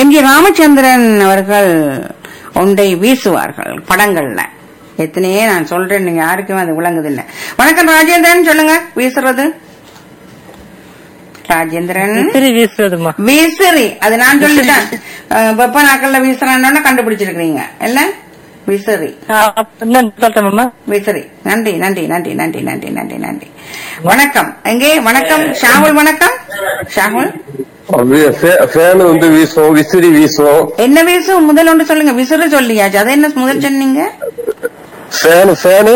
M G Ramachandran அவர்கள் ஒன்றை வீசுவார்கள் படங்கள்ல எத்தனையே நான் சொல்றேன் நீங்க யாருக்குமே அது விளங்குது இல்ல வணக்கம் ராஜேந்திரன் சொல்லுங்க வீசுறது ராஜேந்திரன் விசிறி வீசுறதுமா விசிறி அது நான் சொல்லிட்டேன் அஹ், வெப்ப நாட்கள்ல வீசுறான்னு கண்டுபிடிச்சிருக்கீங்க இல்ல விசிறி சொல்லட்டேன் விசிறி நன்றி நன்றி நன்றி நன்றி நன்றி நன்றி நன்றி வணக்கம் எங்கே வணக்கம் ஷாகுல் வணக்கம் ஷாகுல் ஃபேன் வந்து வீசும் விசிறி வீசும் என்ன வீசும் முதல் ஒன்று சொல்லுங்க விசிறு சொல்லியாச்சு அது என்ன முதல் சொன்னீங்க ஃபேனு ஃபேனு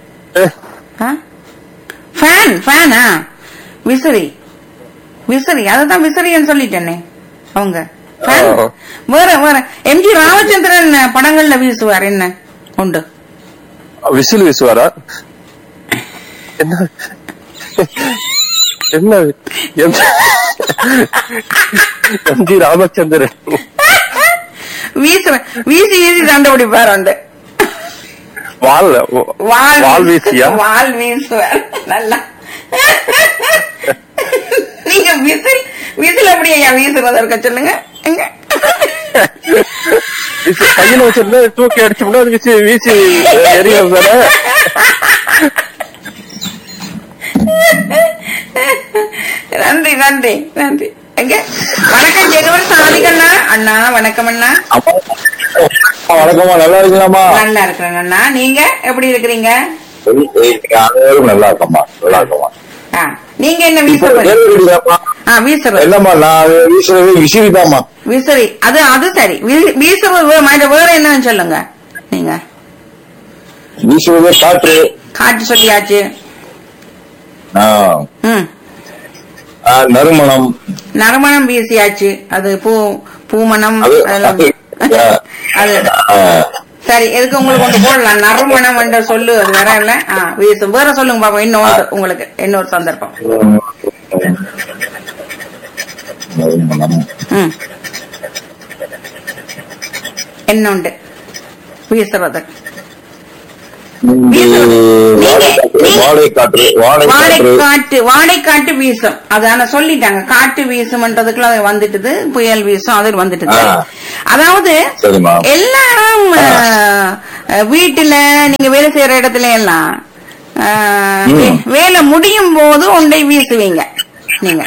ஃபேன் ஃபேனா விசிறி விசிறி அதுதான் விசிறின்னு சொல்லிட்டேனே அவங்க fan. ஆ. வேற வேற எம்ஜி ராமச்சந்திரன் படங்கள்ல வீசுவார் என்ன உண்டு விசில் வீசுவாரா என்ன என்ன எம் எம்ஜி ராமச்சந்திரன் வீசு வீசி வீசி சண்டை பிடிப்பார் உண்டு வால் வால் வால் வீசியா வால் வீசுவார் நல்லா நீங்க விசில் விசில் அப்படியே ஐயா வீசுறதா இருக்க சொல்லுங்க எங்க விசில் கையில வச்சிருந்தா தூக்கி அடிச்சோம்னா அது வீசி வீசி எரியும் தானே நன்றி நன்றி நன்றி எங்க வணக்கம் ஜெகவன் சாதிகண்ணா அண்ணா வணக்கம் அண்ணா வணக்கம்மா நல்லா இருக்கலாமா நல்லா இருக்கிறேன் அண்ணா நீங்க எப்படி இருக்கிறீங்க அனைவரும் நல்லா இருக்கம்மா நல்லா இருக்கம்மா ஆ, நீங்க என்ன வீசுறது ஆ வீசுறது இல்லம்மா நான் வீசுறது விசிறிதாம்மா விசிறி அது அது சரி வீ- வீசுறது வே- மற்ற வேற என்னன்னு சொல்லுங்க நீங்க வீசுறது காற்று காற்று சொல்லியாச்சு ஆ, ம் ஆ, நறுமணம் நறுமணம் வீசியாச்சு அது பூ பூமணம் அது அதெல்லாம் ஆ, அது ஆ, சரி எதுக்கு உங்களுக்கு ஒன்று போடலாம் நறுமணம் என்ற சொல்லு அது வேற இல்ல ஆ வீசும் வேற சொல்லுங்க பாப்பா இன்னொன்று உங்களுக்கு இன்னொரு சந்தர்ப்பம் நறுமணம் ம் என்னுண்டு வீசுறது வாழை காற்று வாழை வாடை காற்று காற்று வாடை காற்று வீசும் அது ஆனா சொல்லிட்டாங்க காற்று வீசும்ன்றதுக்குள்ள அது வந்துட்டுது புயல் வீசும் அது வந்துட்டுது ஆ. அதாவது சரிம்மா எல்லாரும் அஹ், அஹ், வீட்டுல நீங்க வேலை செய்யற இடத்துல எல்லாம் அஹ், ம். வே- வேலை முடியும் போது ஒன்றை வீசுவீங்க நீங்க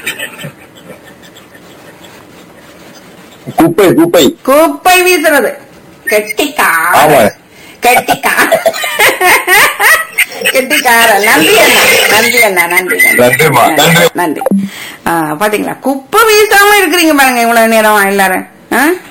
குப்பை குப்பை குப்பை வீசுறது கெட்டிக்கார ஆமா. கெட்டிக்கார கெட்டிக்கார நன்றி அண்ணா நன்றி அண்ணா நன்றி நன்றிம்மா, நன்றி. நன்றி ஆ, பாத்தீங்களா குப்பை வீசாம இருக்கிறீங்க பாருங்க இவ்வளவு நேரம் எல்லாரும் ஆ?